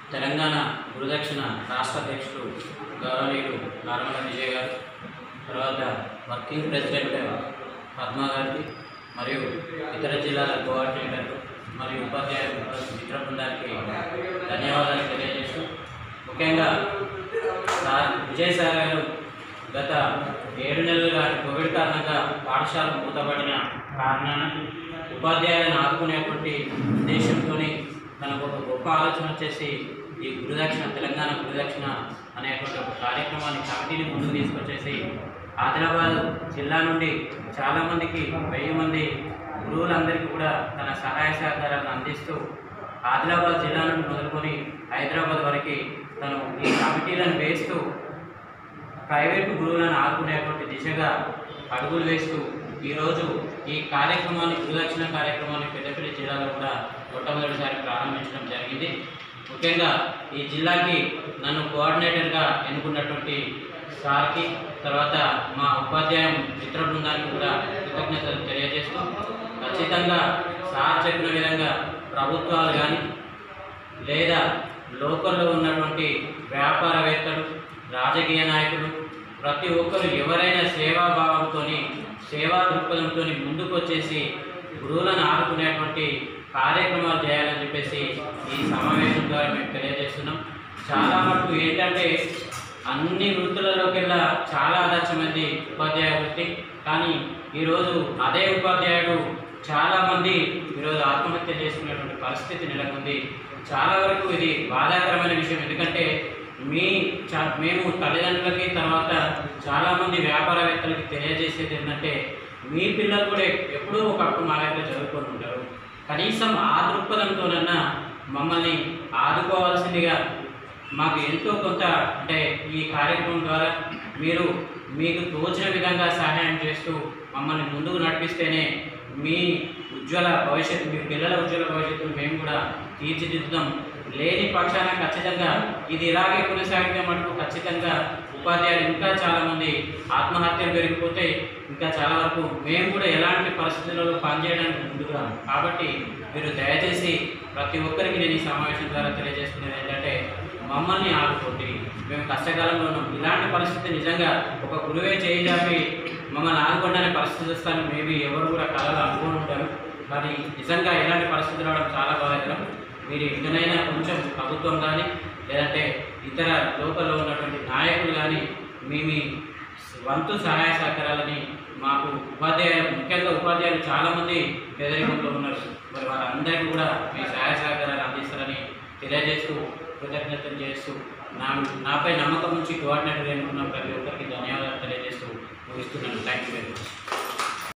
తెలంగాణ గురుదక్షిణ రాష్ట్ర అధ్యక్షుడు గౌరవనీయులు నారాయణ విజయ్ గారు తర్వాత వర్కింగ్ ప్రెసిడెంట్ పద్మ గారికి మరియు ఇతర జిల్లాల కోఆర్డినేటర్లు మరియు ఉపాధ్యాయ మిత్ర బృందానికి ధన్యవాదాలు తెలియజేస్తూ ముఖ్యంగా సార్ విజయ్ సార్ గారు గత ఏడు నెలలుగా కోవిడ్ కారణంగా పాఠశాల మూతపడిన కారణాన ఉపాధ్యాయులను ఆదుకునేటువంటి ఉద్దేశంతో తనకు ఒక గొప్ప ఆలోచన వచ్చేసి ఈ గురుదక్షిణ తెలంగాణ గురుదక్షిణ అనేటువంటి ఒక కార్యక్రమాన్ని కమిటీని ముందుకు తీసుకొచ్చేసి ఆదిలాబాద్ జిల్లా నుండి చాలామందికి వెయ్యి మంది గురువులందరికీ కూడా తన సహాయ సహకారాలను అందిస్తూ ఆదిలాబాద్ జిల్లా నుండి మొదలుకొని హైదరాబాద్ వరకు తను ఈ కమిటీలను వేస్తూ ప్రైవేటు గురువులను ఆదుకునేటువంటి దిశగా అడుగులు వేస్తూ ఈరోజు ఈ కార్యక్రమాన్ని గురుదక్షిణ కార్యక్రమాన్ని పెద్దపల్లి జిల్లాలో కూడా మొట్టమొదటిసారి ప్రారంభించడం జరిగింది ముఖ్యంగా ఈ జిల్లాకి నన్ను కోఆర్డినేటర్గా ఎన్నుకున్నటువంటి సార్కి తర్వాత మా ఉపాధ్యాయ మిత్ర బృందానికి కూడా కృతజ్ఞతలు తెలియజేస్తూ ఖచ్చితంగా సార్ చెప్పిన విధంగా ప్రభుత్వాలు కానీ లేదా లోకల్లో ఉన్నటువంటి వ్యాపారవేత్తలు రాజకీయ నాయకులు ప్రతి ఒక్కరు ఎవరైనా సేవాభావంతో సేవా దృక్పథంతో ముందుకు వచ్చేసి గురువులను ఆదుకునేటువంటి కార్యక్రమాలు చేయాలని చెప్పేసి ఈ సమావేశం ద్వారా మేము తెలియజేస్తున్నాం చాలా మటుకు ఏంటంటే అన్ని వృత్తులలోకెల్లా చాలా ఆదర్శమైంది ఉపాధ్యాయ వృత్తి కానీ ఈరోజు అదే ఉపాధ్యాయుడు చాలామంది ఈరోజు ఆత్మహత్య చేసుకునేటువంటి పరిస్థితి నెలకొంది చాలా వరకు ఇది బాధాకరమైన విషయం ఎందుకంటే మీ చా మేము తల్లిదండ్రులకి తర్వాత చాలామంది వ్యాపారవేత్తలకి తెలియజేసేది ఏంటంటే మీ పిల్లలు కూడా ఎప్పుడూ ఒకప్పుడు మా దగ్గర చదువుకొని ఉంటారు కనీసం ఆ దృక్పథంతోనన్నా మమ్మల్ని ఆదుకోవాల్సిందిగా మాకు ఎంతో కొంత అంటే ఈ కార్యక్రమం ద్వారా మీరు మీకు తోచిన విధంగా సహాయం చేస్తూ మమ్మల్ని ముందుకు నడిపిస్తేనే మీ ఉజ్వల భవిష్యత్తు మీ పిల్లల ఉజ్వల భవిష్యత్తును మేము కూడా తీర్చిదిద్దుతాం లేని పక్షాన ఖచ్చితంగా ఇది ఇలాగే కొనసాగితే మటుకు ఖచ్చితంగా ఉపాధ్యాయులు ఇంకా చాలామంది ఆత్మహత్యలు పెరిగిపోతే ఇంకా చాలా వరకు మేము కూడా ఎలాంటి పరిస్థితులలో పనిచేయడానికి ముందుగా కాబట్టి మీరు దయచేసి ప్రతి ఒక్కరికి నేను ఈ సమావేశం ద్వారా తెలియజేసుకునేది ఏంటంటే మమ్మల్ని ఆదుకోండి మేము కష్టకాలంలో ఉన్నాం ఇలాంటి పరిస్థితి నిజంగా ఒక గురువే చేయి జాపి మమ్మల్ని ఆదుకోండి అనే పరిస్థితి వస్తాను మేబీ ఎవరు కూడా కళలు అనుకోని ఉంటారు కానీ నిజంగా ఇలాంటి పరిస్థితి రావడం చాలా బాధాకరం మీరు ఇంకనైనా కొంచెం ప్రభుత్వం కానీ లేదంటే ఇతర లోకల్లో ఉన్నటువంటి నాయకులు కానీ మీ మీ వంతు సహాయ సహకారాలని మాకు ఉపాధ్యాయులు ముఖ్యంగా ఉపాధ్యాయులు చాలామంది పేదరికంలో ఉన్నారు మరి వారందరికీ కూడా మీ సహాయ సహకారాలు అందిస్తారని తెలియజేస్తూ కృతజ్ఞతలు చేస్తూ నా నాపై నమ్మకం ఉంచి కోఆర్డినేటర్ ఎన్నుకున్న ప్రతి ఒక్కరికి ధన్యవాదాలు తెలియజేస్తూ ముగిస్తున్నాను థ్యాంక్ యూ వెరీ మచ్